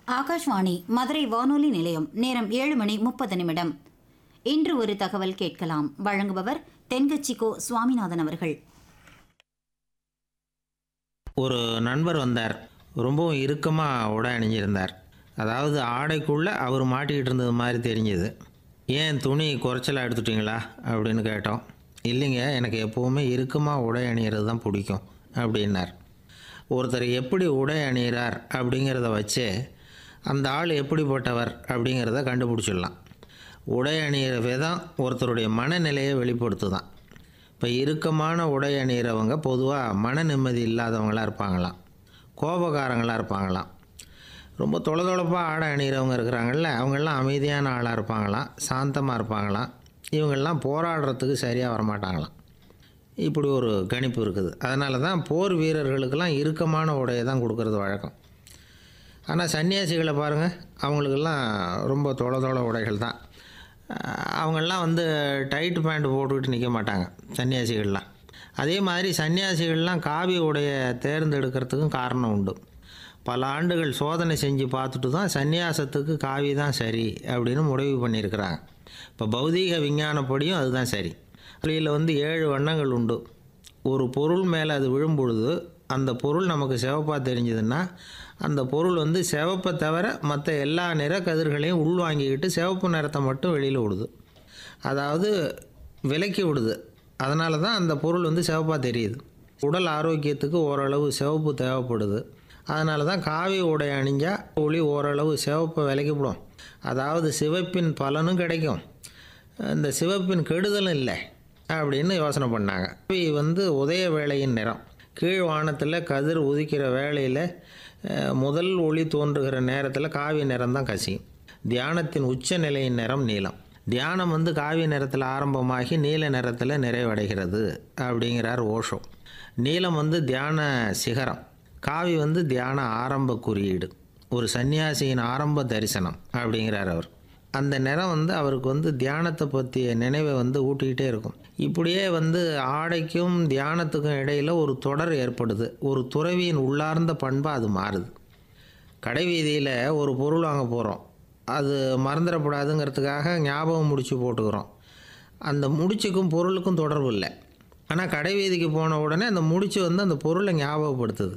ஆகாஷ்வாணி மதுரை வானொலி நிலையம் நேரம் ஏழு மணி முப்பது நிமிடம் இன்று ஒரு தகவல் கேட்கலாம் வழங்குபவர் தென்கட்சிக்கோ சுவாமிநாதன் அவர்கள் ஒரு நண்பர் வந்தார் ரொம்பவும் இறுக்கமாக உடை அணிஞ்சிருந்தார் அதாவது ஆடைக்குள்ளே அவர் மாட்டிக்கிட்டு இருந்தது மாதிரி தெரிஞ்சுது ஏன் துணி குறைச்சலாக எடுத்துட்டீங்களா அப்படின்னு கேட்டோம் இல்லைங்க எனக்கு எப்போவுமே இறுக்கமாக உடை அணியிறது தான் பிடிக்கும் அப்படின்னார் ஒருத்தர் எப்படி உடை அணிகிறார் அப்படிங்கிறத வச்சே அந்த ஆள் எப்படிப்பட்டவர் அப்படிங்கிறத கண்டுபிடிச்சிடலாம் உடை அணிகிற விதம் ஒருத்தருடைய மனநிலையை வெளிப்படுத்துதான் இப்போ இறுக்கமான உடை அணிகிறவங்க பொதுவாக மன நிம்மதி இல்லாதவங்களாக இருப்பாங்களாம் கோபக்காரங்களாக இருப்பாங்களாம் ரொம்ப தொலைதொலைப்பாக ஆடை அணிகிறவங்க இருக்கிறாங்கல்ல அவங்கெல்லாம் அமைதியான ஆளாக இருப்பாங்களாம் சாந்தமாக இருப்பாங்களாம் இவங்கெல்லாம் போராடுறதுக்கு சரியாக வரமாட்டாங்களாம் இப்படி ஒரு கணிப்பு இருக்குது அதனால தான் போர் வீரர்களுக்கெல்லாம் இறுக்கமான உடையை தான் கொடுக்கறது வழக்கம் ஆனால் சன்னியாசிகளை பாருங்கள் அவங்களுக்கெல்லாம் ரொம்ப தொலை தொலை உடைகள் தான் அஹ் அவங்கெல்லாம் வந்து டைட் பேண்ட் போட்டுக்கிட்டு நிற்க மாட்டாங்க சன்னியாசிகள்லாம் அதே மாதிரி சன்னியாசிகள்லாம் காவி உடையை தேர்ந்தெடுக்கிறதுக்கும் காரணம் உண்டு பல ஆண்டுகள் சோதனை செஞ்சு பார்த்துட்டு தான் சந்நியாசத்துக்கு காவி தான் சரி அப்படின்னு முடிவு பண்ணியிருக்கிறாங்க இப்போ பௌதீக விஞ்ஞானப்படியும் அதுதான் சரி வெளியில் வந்து ஏழு வண்ணங்கள் உண்டு ஒரு பொருள் மேலே அது விழும்பொழுது அந்த பொருள் நமக்கு சிவப்பாக தெரிஞ்சதுன்னா அந்த பொருள் வந்து சிவப்பை தவிர மற்ற எல்லா நிற கதிர்களையும் உள்வாங்கிக்கிட்டு சிவப்பு நிறத்தை மட்டும் வெளியில் விடுது அதாவது விலக்கி விடுது அதனால தான் அந்த பொருள் வந்து சிவப்பாக தெரியுது உடல் ஆரோக்கியத்துக்கு ஓரளவு சிவப்பு தேவைப்படுது அதனால தான் காவி உடை அணிஞ்சால் ஒளி ஓரளவு சிவப்பை விலக்கிவிடும் அதாவது சிவப்பின் பலனும் கிடைக்கும் இந்த சிவப்பின் கெடுதலும் இல்லை அப்படின்னு யோசனை பண்ணாங்க காவி வந்து உதய வேளையின் நிறம் கீழ் வானத்தில் கதிர் உதிக்கிற வேளையில் அஹ், முதல் ஒளி தோன்றுகிற நேரத்தில் காவி நிறம் தான் கசியும் தியானத்தின் உச்ச நிலையின் நிறம் நீலம் தியானம் வந்து காவி நிறத்தில் ஆரம்பமாகி நீல நிறத்தில் நிறைவடைகிறது அப்படிங்கிறார் ஓஷோ நீலம் வந்து தியான சிகரம் காவி வந்து தியான ஆரம்ப குறியீடு ஒரு சன்னியாசியின் ஆரம்ப தரிசனம் அப்படிங்கிறார் அவர் அந்த நிறம் வந்து அவருக்கு வந்து தியானத்தை பற்றிய நினைவை வந்து ஊட்டிக்கிட்டே இருக்கும் இப்படியே வந்து ஆடைக்கும் தியானத்துக்கும் இடையில் ஒரு தொடர் ஏற்படுது ஒரு துறவியின் உள்ளார்ந்த பண்பாக அது மாறுது கடை வீதியில் ஒரு பொருள் வாங்க போகிறோம் அது மறந்துடக்கூடாதுங்கிறதுக்காக ஞாபகம் முடிச்சு போட்டுக்கிறோம் அந்த முடிச்சுக்கும் பொருளுக்கும் தொடர்பு இல்லை ஆனால் கடை வீதிக்கு போன உடனே அந்த முடிச்சு வந்து அந்த பொருளை ஞாபகப்படுத்துது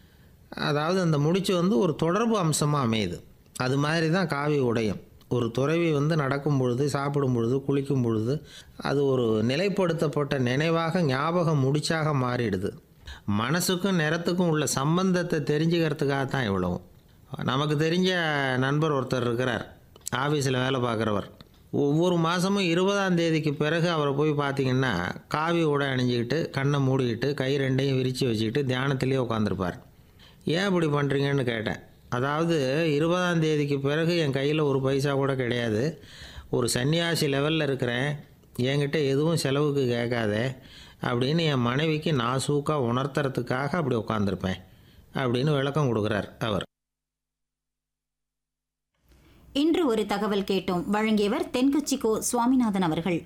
அதாவது அந்த முடிச்சு வந்து ஒரு தொடர்பு அம்சமாக அமையுது அது மாதிரி தான் காவி உடையும் ஒரு துறவி வந்து நடக்கும் பொழுது சாப்பிடும் பொழுது குளிக்கும் பொழுது அது ஒரு நிலைப்படுத்தப்பட்ட நினைவாக ஞாபகம் முடிச்சாக மாறிடுது மனசுக்கும் நிறத்துக்கும் உள்ள சம்பந்தத்தை தெரிஞ்சுக்கிறதுக்காக தான் இவ்வளவும் நமக்கு தெரிஞ்ச நண்பர் ஒருத்தர் இருக்கிறார் ஆஃபீஸில் வேலை பார்க்குறவர் ஒவ்வொரு மாதமும் இருபதாம் தேதிக்கு பிறகு அவரை போய் பார்த்தீங்கன்னா காவி உடை அணிஞ்சிக்கிட்டு கண்ணை மூடிக்கிட்டு கை ரெண்டையும் விரித்து வச்சுக்கிட்டு தியானத்திலே உட்காந்துருப்பார் ஏன் இப்படி பண்ணுறீங்கன்னு கேட்டேன் அதாவது இருபதாம் தேதிக்கு பிறகு என் கையில் ஒரு பைசா கூட கிடையாது ஒரு சன்னியாசி லெவலில் இருக்கிறேன் என்கிட்ட எதுவும் செலவுக்கு கேட்காத அப்படின்னு என் மனைவிக்கு நான் சூக்காக உணர்த்துறதுக்காக அப்படி உட்காந்துருப்பேன் அப்படின்னு விளக்கம் கொடுக்குறார் அவர் இன்று ஒரு தகவல் கேட்டோம் வழங்கியவர் தென்கட்சிக்கோ சுவாமிநாதன் அவர்கள்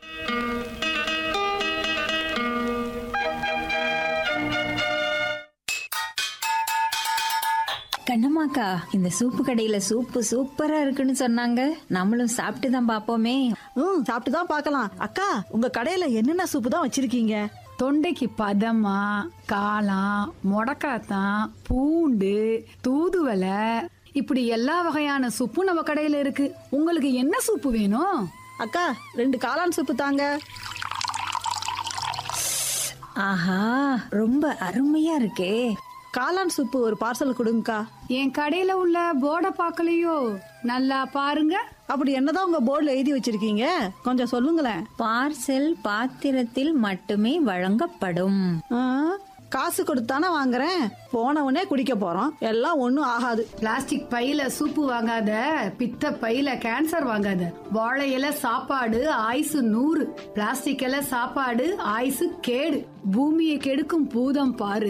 கண்ணம்மாக்கா இந்த சூப்பு கடையில சூப்பு சூப்பரா இருக்குன்னு சொன்னாங்க நம்மளும் சாப்பிட்டு தான் பாப்போமே ம் சாப்பிட்டு தான் பார்க்கலாம் அக்கா உங்க கடையில என்னென்ன சூப்பு தான் வச்சிருக்கீங்க தொண்டைக்கு பதமா காளான் முடக்காத்தான் பூண்டு தூதுவளை இப்படி எல்லா வகையான சூப்பும் நம்ம கடையில இருக்கு உங்களுக்கு என்ன சூப்பு வேணும் அக்கா ரெண்டு காளான் சூப்பு தாங்க ஆஹா ரொம்ப அருமையா இருக்கே காளான் சூப்பு ஒரு பார்சல் கொடுங்கக்கா என் கடையில உள்ள போர்டை பார்க்கலையோ நல்லா பாருங்க அப்படி என்னதான் உங்க போர்டில் எழுதி வச்சிருக்கீங்க கொஞ்சம் சொல்லுங்களேன் பார்சல் பாத்திரத்தில் மட்டுமே வழங்கப்படும் ஆ, காசு கொடுத்தானே வாங்குறேன் போனவனே குடிக்க போறோம் எல்லாம் ஒன்றும் ஆகாது பிளாஸ்டிக் பையில சூப்பு வாங்காத பித்த பையில கேன்சர் வாங்காத வாழை இலை சாப்பாடு ஆயுசு நூறு பிளாஸ்டிக் இலை சாப்பாடு ஆயுசு கேடு பூமியை கெடுக்கும் பூதம் பாரு